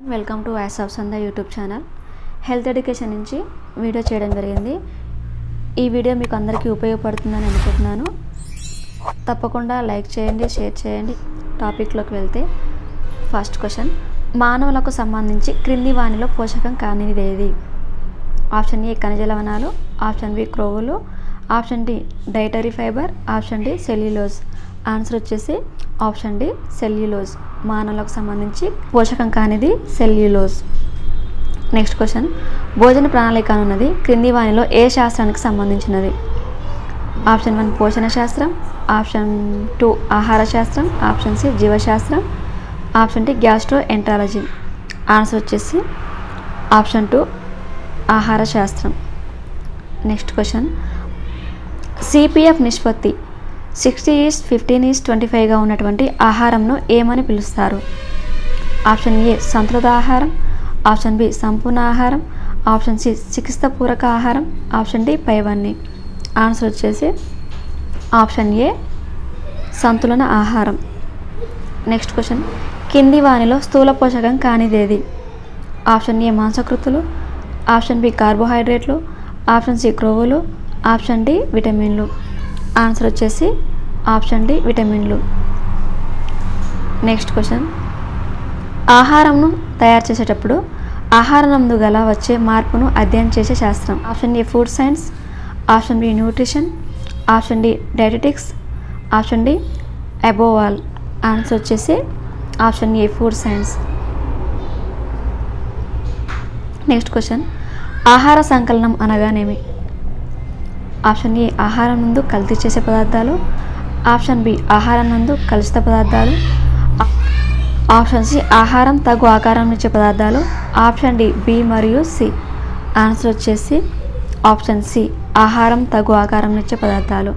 welcome to voice of సంద YouTube channel health education నుంచి video చేయడం జరిగింది ఈ వీడియో మీకు అందరికీ ఉపయోగపడుతుందని అనుకుంటున్నాను తప్పకుండా లైక్ చేయండి షేర్ చేయండి టాపిక్లోకి వెళ్తే ఫస్ట్ క్వశ్చన్ మానవులకు సంబంధించి క్రింది వానిలో పోషకం కానిది ఏది ఆప్షన్ ఏ ఖనిజ లవణాలు ఆప్షన్ బి క్రొవ్వులు option D dietary fibre option D cellulose answer వచ్చేసి ఆప్షన్ డి సెల్యులోజ్ మానవులకు సంబంధించి పోషకం కానిది సెల్యులోజ్ నెక్స్ట్ క్వశ్చన్ భోజన ప్రణాళిక అనున్నది క్రింది వానిలో ఏ శాస్త్రానికి సంబంధించినది ఆప్షన్ వన్ పోషణ శాస్త్రం ఆప్షన్ టూ ఆహార శాస్త్రం ఆప్షన్ సి జీవశాస్త్రం option D gastroenterology answer వచ్చేసి ఆప్షన్ టూ ఆహార శాస్త్రం నెక్స్ట్ క్వశ్చన్ సిపిఎఫ్ నిష్పత్తి sixty is to fifteen is to twenty ఫైవ్గా ఉన్నటువంటి ఆహారంను ఏమని పిలుస్తారు ఆప్షన్ ఏ సంతులిత ఆహారం ఆప్షన్ బి సంపూర్ణ ఆహారం ఆప్షన్ సి చికిత్సపూరక ఆహారం ఆప్షన్ డి పైవన్నీ ఆన్సర్ వచ్చేసి ఆప్షన్ ఏ సంతులన ఆహారం నెక్స్ట్ క్వశ్చన్ కింది వానిలో స్థూల పోషకం కానిదేది ఆప్షన్ ఏ మాంసకృతులు ఆప్షన్ బి కార్బోహైడ్రేట్లు ఆప్షన్ సి క్రొవ్వులు ఆప్షన్ డి విటమిన్లు ఆన్సర్ వచ్చేసి ఆప్షన్ డి విటమిన్లు నెక్స్ట్ క్వశ్చన్ ఆహారంను తయారు చేసేటప్పుడు ఆహారనందు గల వచ్చే మార్పును అధ్యయనం చేసే శాస్త్రం option A food science option B nutrition option D dietetics option D above all answer వచ్చేసి option A food science next question ఆహార సంకలనం అనగానేమి ఆప్షన్ ఏ ఆహారం నందు కల్తీ చేసే పదార్థాలు ఆప్షన్ బి ఆహారం నందు కలుషిత పదార్థాలు ఆప్షన్ సి ఆహారం తగు ఆకారం ఇచ్చే పదార్థాలు ఆప్షన్ డి బి మరియు సి ఆన్సర్ వచ్చేసి ఆప్షన్ సి ఆహారం తగు ఆకారం ఇచ్చే పదార్థాలు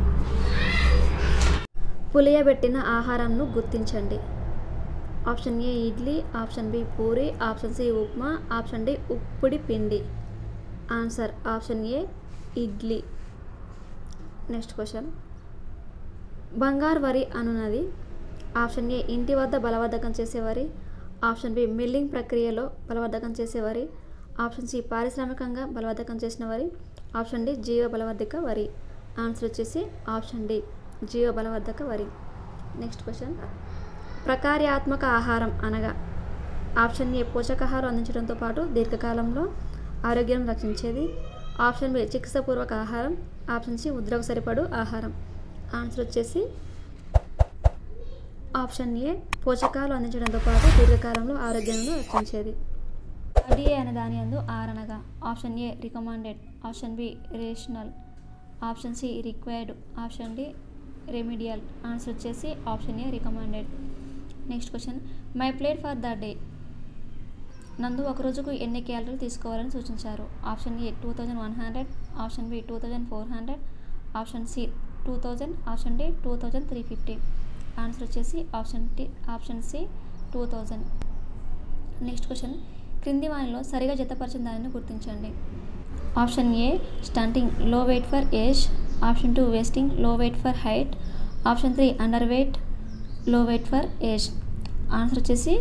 పులియబెట్టిన ఆహారంను గుర్తించండి option A idli option B puri option C upma option D ఉప్పుడి పిండి answer option A idli next question బంగారు వరి అనున్నది ఆప్షన్ ఏ ఇంటి వద్ద బలవర్ధకం చేసేవారి ఆప్షన్ బి మిల్లింగ్ ప్రక్రియలో బలవర్ధకం చేసేవారి ఆప్షన్ సి పారిశ్రామికంగా బలవర్ధకం చేసిన వరి ఆప్షన్ డి జీవ బలవర్ధక వరి ఆన్సర్ వచ్చేసి ఆప్షన్ డి జీవ బలవర్ధక వరి నెక్స్ట్ క్వశ్చన్ ప్రకార్యాత్మక ఆహారం అనగా ఆప్షన్ ఏ పోషకాహారం అందించడంతో పాటు దీర్ఘకాలంలో ఆరోగ్యం రక్షించేది ఆప్షన్ బి చికిత్సపూర్వక ఆహారం ఆప్షన్ సి ఉద్రకు సరిపడు ఆహారం ఆన్సర్ వచ్చేసి ఆప్షన్ ఏ పోషకాలు అందించడంతో పాటు దీర్ఘకాలంలో ఆరోగ్యంలో రక్షించేది ఆర్డీఏ అనే దాని అందు ఆర్ అనగా option A recommended option B rational option C required option D remedial answer వచ్చేసి option A recommended next question my plate for the day నందు ఒక రోజుకు ఎన్ని క్యాలరీలు తీసుకోవాలని సూచించారు option A two thousand one hundred option B two thousand four hundred option C two thousand option D two thousand three fifty answer వచ్చేసి option T option C two thousand next question క్రింది వానిలో సరిగా జతపరిచిన దానిని గుర్తించండి option A stunting low weight for age option two wasting low weight for height option three underweight low weight for age answer వచ్చేసి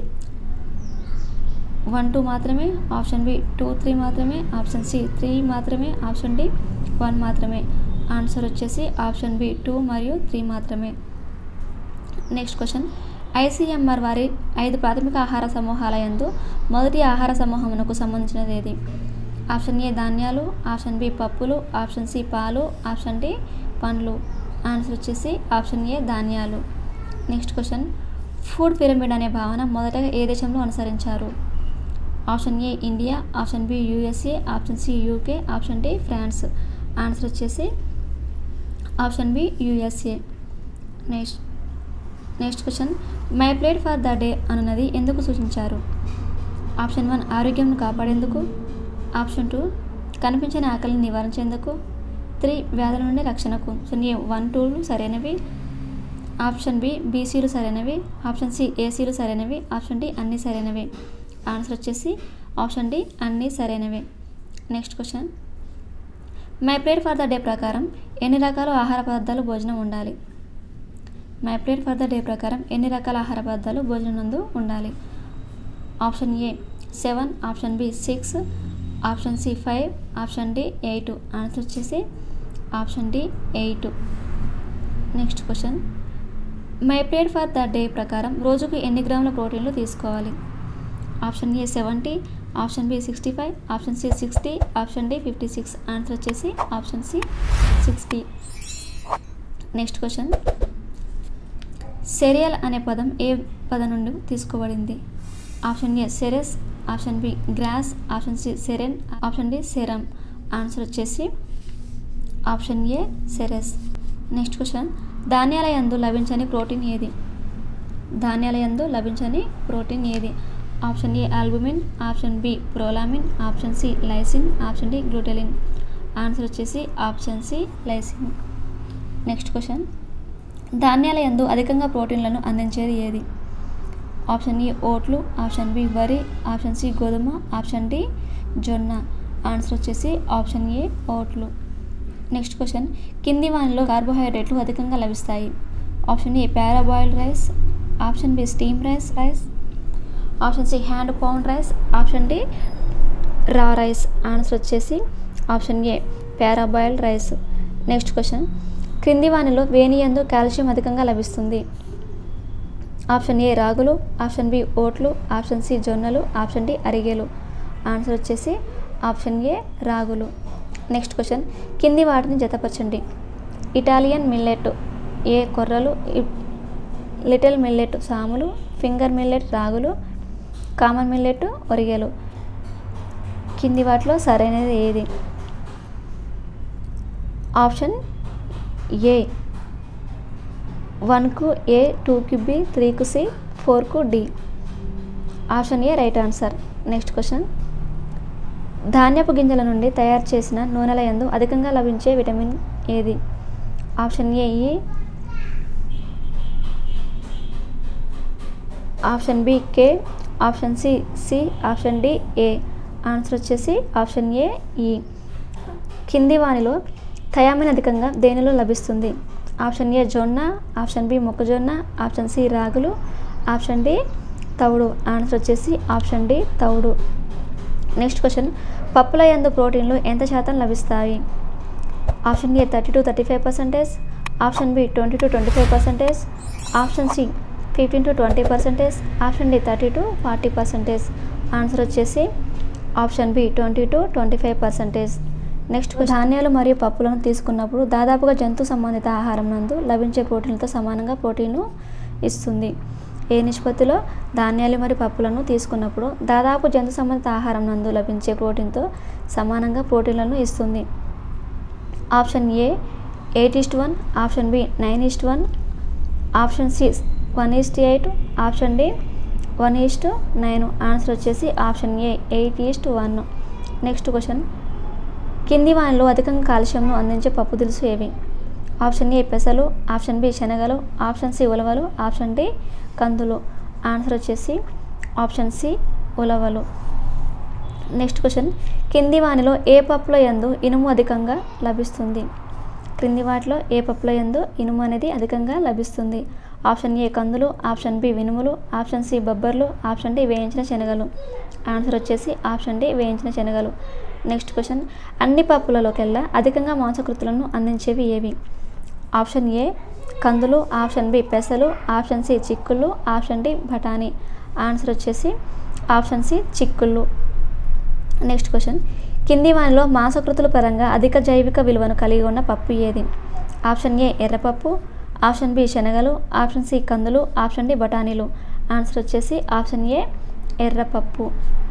one two మాత్రమే option B two three మాత్రమే option C three మాత్రమే option D one మాత్రమే answer వచ్చేసి option B two మరియు three మాత్రమే next question ICMR వారి ఐదు ప్రాథమిక ఆహార సమూహాల యందు మొదటి ఆహార సమూహమునకు సంబంధించినది ఏది ఆప్షన్ ఏ ధాన్యాలు ఆప్షన్ బి పప్పులు ఆప్షన్ సి పాలు ఆప్షన్ డి పండ్లు ఆన్సర్ వచ్చేసి ఆప్షన్ ఏ ధాన్యాలు నెక్స్ట్ క్వశ్చన్ ఫుడ్ పిరమిడ్ అనే భావన మొదటగా ఏ దేశంలో అనుసరించారు option A India option B USA option C UK option D France answer వచ్చేసి option B USA next next question my plate for the day అనున్నది ఎందుకు సూచించారు ఆప్షన్ వన్ ఆరోగ్యం కాపాడేందుకు ఆప్షన్ టూ కనిపించని ఆకలిని నివారించేందుకు త్రీ వ్యాధుల నుండి రక్షణకు సో ఏ వన్ టూలు సరైనవి ఆప్షన్ బి బీసీలు సరైనవి ఆప్షన్ సి ఏసీలు సరైనవి ఆప్షన్ డి అన్నీ సరైనవి ఆన్సర్ వచ్చేసి ఆప్షన్ డి అన్నీ సరైనవే next question my plate for the day ప్రకారం ఎన్ని రకాల ఆహార పదార్థాలు భోజనం ఉండాలి my plate for the day ప్రకారం ఎన్ని రకాల ఆహార పదార్థాలు భోజనం నందు ఉండాలి option A seven option B six option C five option D eight answer వచ్చేసి option D eight next question my plate for the day ప్రకారం రోజుకు ఎన్ని గ్రాముల ప్రోటీన్లు తీసుకోవాలి option A seventy option B sixty five option C sixty option D fifty six answer వచ్చేసి option C sixty next question cereal అనే పదం ఏ పదం నుండి తీసుకోబడింది option A Ceres option B grass option C ceren option D serum answer వచ్చేసి option A Ceres next question ధాన్యాల యందు లభించని ప్రోటీన్ ఏది ధాన్యాల యందు లభించని ప్రోటీన్ ఏది option A albumin option B prolamin option C lysine option D glutelin answer వచ్చేసి option C lysine next question ధాన్యాల యందు అధికంగా ప్రోటీన్లను అందించేది ఏది ఆప్షన్ ఏ ఓట్లు ఆప్షన్ బి వరి ఆప్షన్ సి గోధుమ ఆప్షన్ డి జొన్న ఆన్సర్ వచ్చేసి ఆప్షన్ ఏ ఓట్లు నెక్స్ట్ క్వశ్చన్ కింది వానిలో కార్బోహైడ్రేట్లు అధికంగా లభిస్తాయి option A parboiled rice option B steam rice rice option C hand pound rice option D raw rice answer వచ్చేసి option A parboiled rice next question క్రింది వానిలో వేనియందు కాల్షియం అధికంగా లభిస్తుంది ఆప్షన్ ఏ రాగులు ఆప్షన్ బి ఓట్లు ఆప్షన్ సి జొన్నలు option D అరిగేలు answer వచ్చేసి ఆప్షన్ ఏ రాగులు నెక్స్ట్ క్వశ్చన్ కింది వాటిని జతపరచండి ఇటాలియన్ మిల్లెట్ ఏ కొర్రలు ఇ- లిటిల్ మిల్లెట్ సాములు ఫింగర్ మిల్లెట్ రాగులు కామన్ మిల్లెట్ ఒరిగేలు కింది వాటిలో సరైనది ఏది ఆప్షన్ ఏ వన్కు ఏ టూకి బి త్రీకు సి ఫోర్కు D option A right answer next question ధాన్యపు గింజల నుండి తయారు చేసిన నూనెల యందు అధికంగా లభించే విటమిన్ ఏది option A E option B K option C C option D A answer వచ్చేసి ఆప్షన్ ఏ ఈ కింది వానిలో థయామిన్ అధికంగా దేనిలో లభిస్తుంది ఆప్షన్ ఏ జొన్న ఆప్షన్ బి మొక్కజొన్న ఆప్షన్ సి రాగులు ఆప్షన్ డి తవుడు ఆన్సర్ వచ్చేసి ఆప్షన్ డి తవుడు నెక్స్ట్ క్వశ్చన్ పప్పుల యందు ప్రోటీన్లు ఎంత శాతం లభిస్తాయి option A thirty to thirty five percentage option B twenty to twenty five percentage option C fifteen to twenty percentage option D thirty to forty percentage answer వచ్చేసి option B twenty to twenty five percentage next ధాన్యాలు మరియు పప్పులను తీసుకున్నప్పుడు దాదాపుగా జంతు సంబంధిత ఆహారం నందు లభించే ప్రోటీన్లతో సమానంగా ప్రోటీన్ను ఇస్తుంది ఏ నిష్పత్తిలో ధాన్యాలు మరియు పప్పులను తీసుకున్నప్పుడు దాదాపు జంతు సంబంధిత ఆహారం నందు లభించే ప్రోటీన్తో సమానంగా ప్రోటీన్లను ఇస్తుంది option A eight is to one option B nine is to one option C one is to eight option D one is to nine answer వచ్చేసి option A eight is to one next question కింది వానిలో అధికంగా కాల్షియంను అందించే పప్పు దినుసు ఏవి ఆప్షన్ ఏ పెసలు ఆప్షన్ బి శనగలు option C ఉలవలు ఆప్షన్ డి కందులు ఆన్సర్ వచ్చేసి ఆప్షన్ సి ఉలవలు నెక్స్ట్ క్వశ్చన్ కింది వానిలో ఏ పప్పుల యందు ఇనుము అధికంగా లభిస్తుంది క్రింది వాటిలో ఏ పప్పుల యందు ఇనుము అనేది అధికంగా లభిస్తుంది ఆప్షన్ ఏ కందులు ఆప్షన్ బి వినుములు ఆప్షన్ సి బొబ్బర్లు ఆప్షన్ డి వేయించిన శనగలు ఆన్సర్ వచ్చేసి ఆప్షన్ డి వేయించిన శనగలు నెక్స్ట్ క్వశ్చన్ అన్ని పప్పులలోకెల్లా అధికంగా మాంసకృతులను అందించేవి ఏవి ఆప్షన్ ఏ కందులు ఆప్షన్ బి పెసలు ఆప్షన్ సి చిక్కుళ్ళు ఆప్షన్ డి బఠానీ ఆన్సర్ వచ్చేసి ఆప్షన్ సి చిక్కుళ్ళు నెక్స్ట్ క్వశ్చన్ కింది వానిలో మాంసకృతుల పరంగా అధిక జైవిక విలువను కలిగి ఉన్న పప్పు ఏది ఆప్షన్ ఏ ఎర్రపప్పు ఆప్షన్ బి శనగలు ఆప్షన్ సి కందులు ఆప్షన్ డి బఠానీలు ఆన్సర్ వచ్చేసి ఆప్షన్ ఏ ఎర్రపప్పు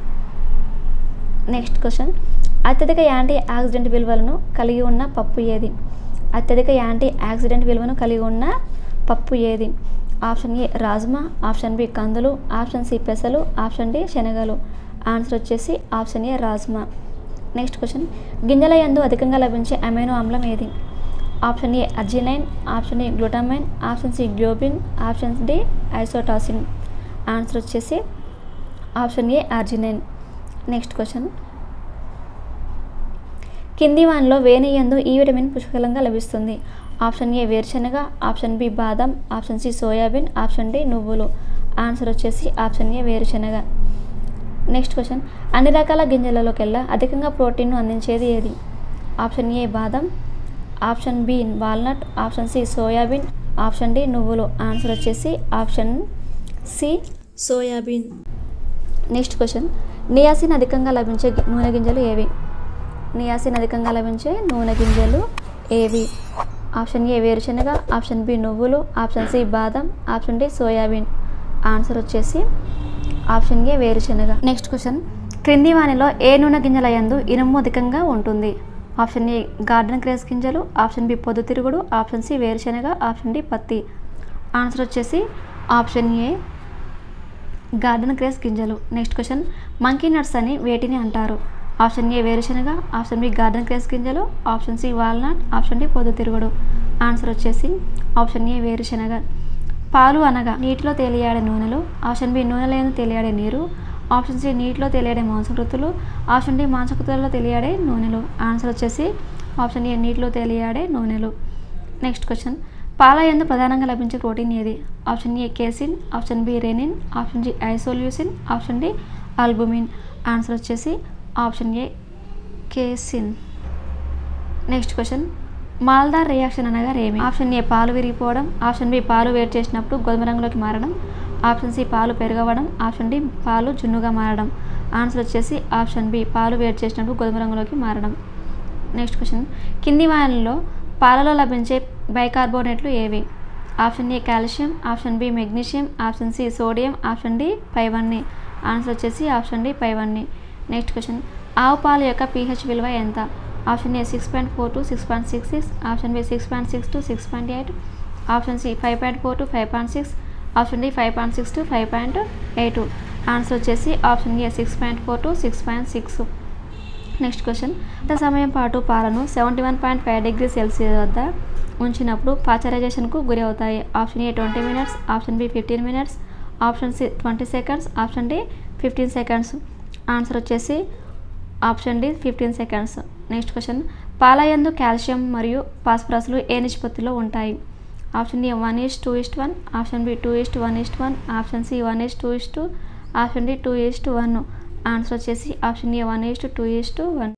నెక్స్ట్ క్వశ్చన్ అత్యధిక యాంటీ ఆక్సిడెంట్ విలువలను కలిగి ఉన్న పప్పు ఏది అత్యధిక యాంటీ ఆక్సిడెంట్ విలువను కలిగి ఉన్న పప్పు ఏది option A rajma option B కందులు ఆప్షన్ సి పెసలు ఆప్షన్ డి శనగలు ఆన్సర్ వచ్చేసి option A rajma next question గింజల యందు అధికంగా లభించే అమైనో ఆమ్లం ఏది option A arginine option A glutamine option C globin option D ఐసోటాసిన్ ఆన్సర్ వచ్చేసి option A arginine next question కింది వానిలో వేని యందు ఈ విటమిన్ పుష్కలంగా లభిస్తుంది ఆప్షన్ ఏ వేరుశనగ ఆప్షన్ బి బాదం option C soyabean option D నువ్వులు ఆన్సర్ వచ్చేసి ఆప్షన్ ఏ వేరుశనగ నెక్స్ట్ క్వశ్చన్ అన్ని రకాల గింజలలోకెల్లా అధికంగా ప్రోటీన్ను అందించేది ఏది ఆప్షన్ ఏ బాదం option B walnut option C soyabean option D నువ్వులు ఆన్సర్ వచ్చేసి option C soyabean next question niacin అధికంగా లభించే గి- నూనె గింజలు ఏవి నియాసిన్ అధికంగా లభించే నూనె గింజలు ఏవి ఆప్షన్ ఏ వేరుశనగ ఆప్షన్ బి నువ్వులు ఆప్షన్ సి బాదం ఆప్షన్ డి సోయాబీన్ ఆన్సర్ వచ్చేసి ఆప్షన్ ఏ వేరుశనగ నెక్స్ట్ క్వశ్చన్ క్రింది వానిలో ఏ నూనె గింజల యందు ఇనుము అధికంగా ఉంటుంది ఆప్షన్ ఏ గార్డెన్ క్రేస్ గింజలు ఆప్షన్ బి పొద్దుతిరుగుడు ఆప్షన్ సి వేరుశనగ ఆప్షన్ డి పత్తి ఆన్సర్ వచ్చేసి ఆప్షన్ ఏ గార్డెన్ క్రేస్ గింజలు నెక్స్ట్ క్వశ్చన్ మంకీ నట్స్ అని వేటిని అంటారు ఆప్షన్ ఏ వేరుశనగ ఆప్షన్ బి గార్డెన్ క్రేస్ గింజలు option C walnut option D పొద్దుతిరుగుడు ఆన్సర్ వచ్చేసి ఆప్షన్ ఏ వేరుశనగ పాలు అనగా నీటిలో తేలియాడే నూనెలు ఆప్షన్ బి నూనె లేని తేలియాడే నీరు ఆప్షన్ సి నీటిలో తేలియాడే మాంసకృతులు ఆప్షన్ డి మాంసకృతులలో తేలియాడే నూనెలు ఆన్సర్ వచ్చేసి ఆప్షన్ ఏ నీటిలో తేలియాడే నూనెలు నెక్స్ట్ క్వశ్చన్ పాల యందు ప్రధానంగా లభించే ప్రోటీన్ ఏది option A casein option B rennin option G isoleucine option D albumin answer వచ్చేసి option A casein next question మాల్దార్ రియాక్షన్ అనగా ఏమి ఆప్షన్ ఏ పాలు విరిగిపోవడం ఆప్షన్ బి పాలు వేడి చేసినప్పుడు గోధుమ రంగులోకి మారడం ఆప్షన్ సి పాలు పెరగవడం ఆప్షన్ డి పాలు జున్నుగా మారడం ఆన్సర్ వచ్చేసి ఆప్షన్ బి పాలు వేడి చేసినప్పుడు గోధుమ రంగులోకి మారడం నెక్స్ట్ క్వశ్చన్ కింది వానిలో పాలలో లభించే బైకార్బోనేట్లు ఏవి option A calcium option B magnesium option C sodium option D పైవన్నీ ఆన్సర్ వచ్చేసి ఆప్షన్ డి పైవన్నీ నెక్స్ట్ క్వశ్చన్ ఆవు పాలు యొక్క పీహెచ్ విలువ ఎంత option A six point four to six point six six option B six point six to six point eight option C five point four to five point six option D five point six to five point eight answer వచ్చేసి option A six point four to six point six next question ఎంత సమయం పాటు పాలను seventy one point five degree Celsius వద్ద ఉంచినప్పుడు పాచరైజేషన్కు గురి అవుతాయి option A twenty minutes option B fifteen minutes option C twenty seconds option D fifteen seconds answer వచ్చేసి option D fifteen seconds next question పాలయందు కాల్షియం మరియు ఫాస్ఫరస్లు ఏ నిష్పత్తిలో ఉంటాయి option A one is to two is to one option B two is to one is to one option C one is to two is to two option D two is to one answer వచ్చేసి option A one is to two is to one